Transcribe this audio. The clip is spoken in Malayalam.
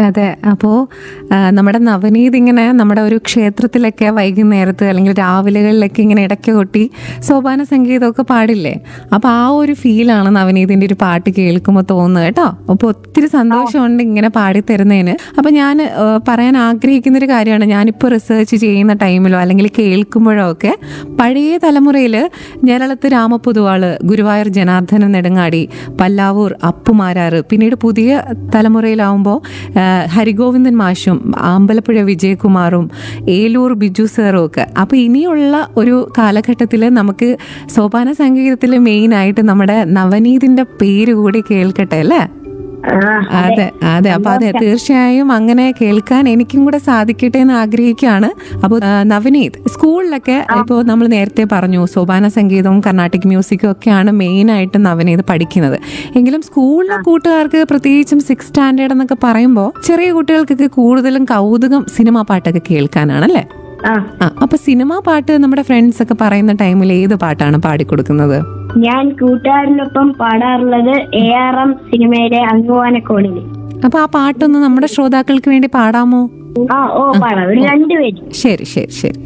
അതെ അപ്പോൾ നമ്മുടെ നവനീത് ഇങ്ങനെ നമ്മുടെ ഒരു ക്ഷേത്രത്തിലൊക്കെ വൈകുന്നേരത്ത് അല്ലെങ്കിൽ രാവിലെകളിലൊക്കെ ഇങ്ങനെ ഇടയ്ക്ക് കൊട്ടി സോപാന സംഗീതമൊക്കെ പാടില്ലേ അപ്പോൾ ആ ഒരു ഫീലാണ് നവനീതിൻ്റെ ഒരു പാട്ട് കേൾക്കുമ്പോൾ തോന്നുന്നത് കേട്ടോ അപ്പോൾ ഒത്തിരി സന്തോഷമുണ്ട് ഇങ്ങനെ പാടിത്തരുന്നതിന് അപ്പോൾ ഞാൻ ആ, പറയാൻ ആഗ്രഹിക്കുന്ന ഒരു കാര്യമാണ് ഞാനിപ്പോൾ റിസർച്ച് ചെയ്യുന്ന ടൈമിലോ അല്ലെങ്കിൽ കേൾക്കുമ്പോഴോ ഒക്കെ പഴയ തലമുറയിൽ ഞരളത്ത് രാമപൊതുവാള് ഗുരുവായൂർ ജനാർദ്ദനൻ നെടുങ്ങാടി പല്ലാവൂർ അപ്പുമാരാറ് പിന്നീട് പുതിയ തലമുറയിലാവുമ്പോൾ ഹരിഗോവിന്ദൻ മാഷും അമ്പലപ്പുഴ വിജയകുമാറും ഏലൂർ ബിജു സാറും ഒക്കെ അപ്പോൾ ഇനിയുള്ള ഒരു കാലഘട്ടത്തിൽ നമുക്ക് സോപാന സംഗീതത്തിൽ മെയിനായിട്ട് നമ്മുടെ നവനീതിൻ്റെ പേര് കൂടി കേൾക്കട്ടെ അല്ലേ ആ അതെ അതെ അപ്പൊ അതെ തീർച്ചയായും അങ്ങനെ കേൾക്കാൻ എനിക്കും കൂടെ സാധിക്കട്ടെ എന്ന് ആഗ്രഹിക്കുകയാണ് അപ്പോൾ നവനീത് സ്കൂളിലൊക്കെ ഇപ്പോൾ നമ്മൾ നേരത്തെ പറഞ്ഞു സോപാന സംഗീതവും കർണാട്ടിക് മ്യൂസിക്കും ഒക്കെയാണ് മെയിൻ ആയിട്ട് നവനീത് പഠിക്കുന്നത് എങ്കിലും സ്കൂളിലെ കൂട്ടുകാർക്ക് പ്രത്യേകിച്ചും സിക്സ് സ്റ്റാൻഡേർഡ് എന്നൊക്കെ പറയുമ്പോൾ ചെറിയ കുട്ടികൾക്കൊക്കെ കൂടുതലും കൗതുകം സിനിമാ പാട്ടൊക്കെ കേൾക്കാനാണല്ലേ ആ ആ അപ്പൊ സിനിമാ പാട്ട് നമ്മുടെ ഫ്രണ്ട്സ് ഒക്കെ പറയുന്ന ടൈമിൽ ഏത് പാട്ടാണ് പാടിക്കൊടുക്കുന്നത് ഞാൻ കൂട്ടുകാരനൊപ്പം പാടാറുള്ളത് എ ആർ എം സിനിമയിലെ അങ്ങുവാനക്കോണില് അപ്പൊ ആ പാട്ടൊന്ന് നമ്മുടെ ശ്രോതാക്കൾക്ക് വേണ്ടി പാടാമോ ആ ഓ പാടാം ഒരു രണ്ടുപേരും ശരി ശരി ശരി